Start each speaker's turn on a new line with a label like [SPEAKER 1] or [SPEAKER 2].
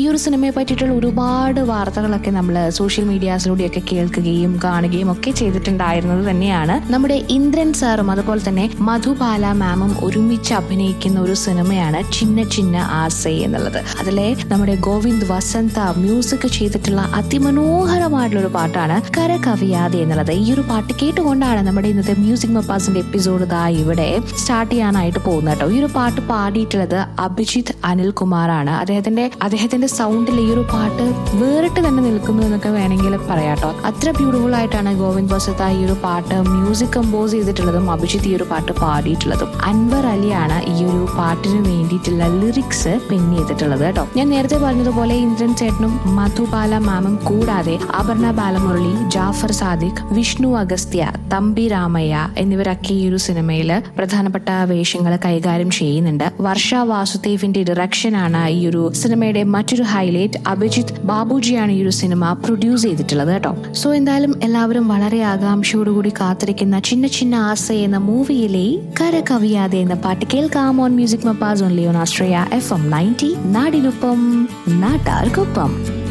[SPEAKER 1] ഈ ഒരു സിനിമയെ പറ്റിയിട്ടുള്ള ഒരുപാട് വാർത്തകളൊക്കെ നമ്മൾ സോഷ്യൽ മീഡിയാസിലൂടെയൊക്കെ കേൾക്കുകയും കാണുകയും ഒക്കെ ചെയ്തിട്ടുണ്ടായിരുന്നത് തന്നെയാണ് നമ്മുടെ ഇന്ദ്രൻ സാറും അതുപോലെ തന്നെ മധുബാല മാമും ഒരുമിച്ച് അഭിനയിക്കുന്ന ഒരു സിനിമയാണ് ചിന്ന ചിന്ന ആസൈ എന്നുള്ളത് അതിലെ നമ്മുടെ ഗോവിന്ദ് വസന്ത മ്യൂസിക് ചെയ്തിട്ടുള്ള അതിമനോഹരമായിട്ടുള്ള ഒരു പാട്ടാണ് കരകവിയാതെ എന്നുള്ളത് ഈ ഒരു പാട്ട് കേട്ടുകൊണ്ടാണ് നമ്മുടെ ഇന്നത്തെ മ്യൂസിക് മപ്പാസിന്റെ എപ്പിസോഡ് ഇതാ ഇവിടെ സ്റ്റാർട്ട് ചെയ്യാനായിട്ട് പോകുന്നത് കേട്ടോ ഈ ഒരു പാട്ട് പാടിയിട്ടുള്ളത് അഭിജിത്ത് അനിൽകുമാറാണ് അദ്ദേഹത്തിന്റെ അദ്ദേഹത്തിന്റെ സൗണ്ടിൽ ഈ ഒരു പാട്ട് വേറിട്ട് തന്നെ നിൽക്കുന്നു എന്നൊക്കെ വേണമെങ്കിൽ പറയാട്ടോ അത്ര ബ്യൂട്ടിഫുൾ ആയിട്ടാണ് ഗോവിന്ദ് വസത്ത ഈ ഒരു പാട്ട് മ്യൂസിക് കമ്പോസ് ചെയ്തിട്ടുള്ളതും അഭിജിത്ത് ഈ ഒരു പാട്ട് പാടിയിട്ടുള്ളതും അൻവർ അലിയാണ് ഈ ഒരു പാട്ടിന് വേണ്ടിയിട്ടുള്ള ലിറിക്സ് പെൻ ചെയ്തിട്ടുള്ളത് കേട്ടോ ഞാൻ നേരത്തെ പറഞ്ഞതുപോലെ ഇന്ദ്രൻ ചേട്ടനും മധുബാല മാമും കൂടാതെ അപർണ ബാലമുരളി ജാഫർ സാദിഖ് വിഷ്ണു അഗസ്ത്യ തമ്പി രാമയ്യ എന്നിവരൊക്കെ ഈ ഒരു സിനിമയിൽ പ്രധാനപ്പെട്ട വേഷങ്ങൾ കൈകാര്യം ചെയ്യുന്നുണ്ട് വർഷ വാസുദേവിന്റെ ഡിറക്ഷൻ ആണ് ഈ ഒരു സിനിമയുടെ മറ്റൊരു ഹൈലൈറ്റ് അഭിജിത്ത് ബാബുജിയാണ് ഈ ഒരു സിനിമ പ്രൊഡ്യൂസ് ചെയ്തിട്ടുള്ളത് കേട്ടോ സോ എന്തായാലും എല്ലാവരും വളരെ ആകാംക്ഷയോടുകൂടി കാത്തിരിക്കുന്ന ചിന്ന ചിന്ന ആസ എന്ന മൂവിയിലെ കരകവിയാതെ എന്ന പാട്ട് കേൾക്കാം ഓൺ മ്യൂസിക് മപ്പാസ് ഓൺ ലിയോൺ ആസ്ട്രേയ എഫ് എം നയൻറ്റി നാടിനൊപ്പം നാട്ടാർക്കൊപ്പം